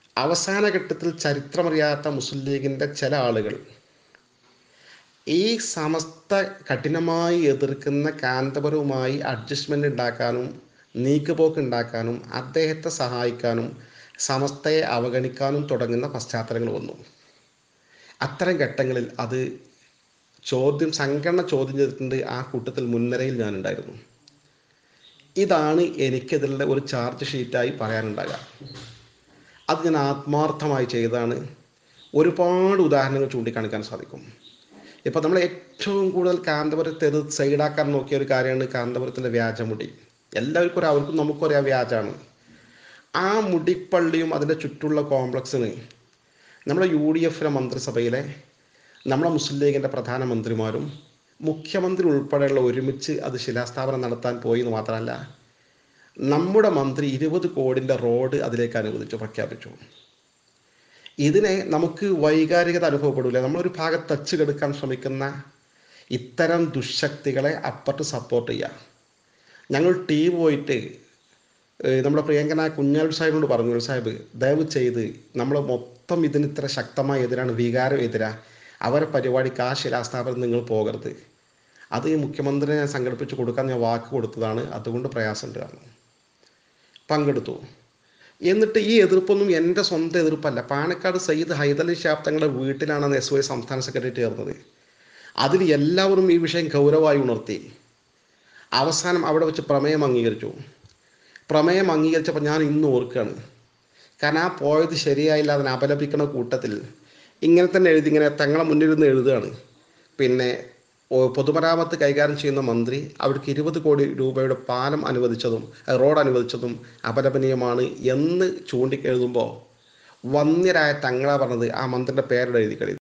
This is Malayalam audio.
അവസാന ഘട്ടത്തിൽ ചരിത്രമറിയാത്ത മുസ്ലിം ലീഗിൻ്റെ ചില ആളുകൾ ഈ സമസ്ത കഠിനമായി എതിർക്കുന്ന കാന്തപുരവുമായി അഡ്ജസ്റ്റ്മെൻ്റ് ഉണ്ടാക്കാനും നീക്കുപോക്ക് ഉണ്ടാക്കാനും അദ്ദേഹത്തെ സഹായിക്കാനും സമസ്തയെ അവഗണിക്കാനും തുടങ്ങുന്ന പശ്ചാത്തലങ്ങൾ വന്നു അത്തരം ഘട്ടങ്ങളിൽ അത് ചോദ്യം സംഘടന ചോദ്യം ചെയ്തിട്ടുണ്ട് ആ കൂട്ടത്തിൽ മുൻനിരയിൽ ഞാനുണ്ടായിരുന്നു ഇതാണ് എനിക്കെതിരുടെ ഒരു ചാർജ് ഷീറ്റായി പറയാനുണ്ടാകുക അത് ഞാൻ ആത്മാർത്ഥമായി ചെയ്തതാണ് ഒരുപാട് ഉദാഹരണങ്ങൾ ചൂണ്ടിക്കാണിക്കാൻ സാധിക്കും ഇപ്പം നമ്മൾ ഏറ്റവും കൂടുതൽ കാന്തപുരത്തെ ഇത് സൈഡാക്കാൻ നോക്കിയ ഒരു കാര്യമാണ് കാന്തപുരത്തിൻ്റെ വ്യാജമുടി എല്ലാവർക്കും ഒരു അവർക്കും നമുക്കും ഒരേ വ്യാജമാണ് ആ മുടിപ്പള്ളിയും അതിൻ്റെ ചുറ്റുള്ള കോംപ്ലക്സിന് നമ്മുടെ യു ഡി എഫിലെ മന്ത്രിസഭയിലെ നമ്മുടെ മുസ്ലിം ലീഗിൻ്റെ പ്രധാനമന്ത്രിമാരും മുഖ്യമന്ത്രി ഉൾപ്പെടെയുള്ള ഒരുമിച്ച് അത് ശിലാസ്ഥാപനം നടത്താൻ പോയി എന്ന് മാത്രമല്ല നമ്മുടെ മന്ത്രി ഇരുപത് കോടിൻ്റെ റോഡ് അതിലേക്ക് അനുവദിച്ചു പ്രഖ്യാപിച്ചു ഇതിനെ നമുക്ക് വൈകാരികത അനുഭവപ്പെടില്ല നമ്മളൊരു ഭാഗത്ത് ടച്ച് കെടുക്കാൻ ശ്രമിക്കുന്ന ഇത്തരം ദുശക്തികളെ അപ്പുറത്ത് സപ്പോർട്ട് ചെയ്യുക ഞങ്ങൾ ടീം പോയിട്ട് ഏഹ് നമ്മുടെ പ്രിയങ്കനായ കുഞ്ഞാൽ സാഹിബിനോട് പറഞ്ഞു സാഹിബ് ദയവ് ചെയ്ത് നമ്മൾ മൊത്തം ഇതിന് ഇത്ര ശക്തമായ എതിരാണ് വികാരം എതിരാ അവരെ പരിപാടിക്ക് ആ ശിലാസ്ഥാപനം നിങ്ങൾ പോകരുത് അത് ഈ മുഖ്യമന്ത്രിനെ ഞാൻ സംഘടിപ്പിച്ച് കൊടുക്കാൻ ഞാൻ വാക്ക് കൊടുത്തതാണ് അതുകൊണ്ട് പ്രയാസമുണ്ട് കാരണം പങ്കെടുത്തു എന്നിട്ട് ഈ എതിർപ്പൊന്നും എൻ്റെ സ്വന്തം എതിർപ്പല്ല പാണക്കാട് സയ്യിദ് ഹൈദലി ഷാബ് തങ്ങളുടെ വീട്ടിലാണ് എസ് വൈ സംസ്ഥാന സെക്രട്ടറി ചേർന്നത് അതിൽ എല്ലാവരും ഈ വിഷയം ഗൗരവമായി ഉണർത്തി അവസാനം അവിടെ വെച്ച് പ്രമേയം അംഗീകരിച്ചു പ്രമേയം അംഗീകരിച്ചപ്പോൾ ഞാൻ ഇന്ന് ഓർക്കുകയാണ് കാരണം ആ പോയത് ശരിയായില്ല അതിനെ അപലപിക്കണ കൂട്ടത്തിൽ ഇങ്ങനെ തന്നെ എഴുതി ഇങ്ങനെ തങ്ങളെ മുന്നിലിരുന്ന് എഴുതുകയാണ് പിന്നെ ഓ, പൊതുമരാമത്ത് കൈകാര്യം ചെയ്യുന്ന മന്ത്രി അവർക്ക് ഇരുപത് കോടി രൂപയുടെ പാലം അനുവദിച്ചതും അഹ് റോഡ് അനുവദിച്ചതും അപലപനീയമാണ് എന്ന് ചൂണ്ടി എഴുതുമ്പോൾ വന്യരായ തങ്ങളാ പറഞ്ഞത് ആ മന്ത്രിയുടെ പേരുടെ എഴുതി കഴിയും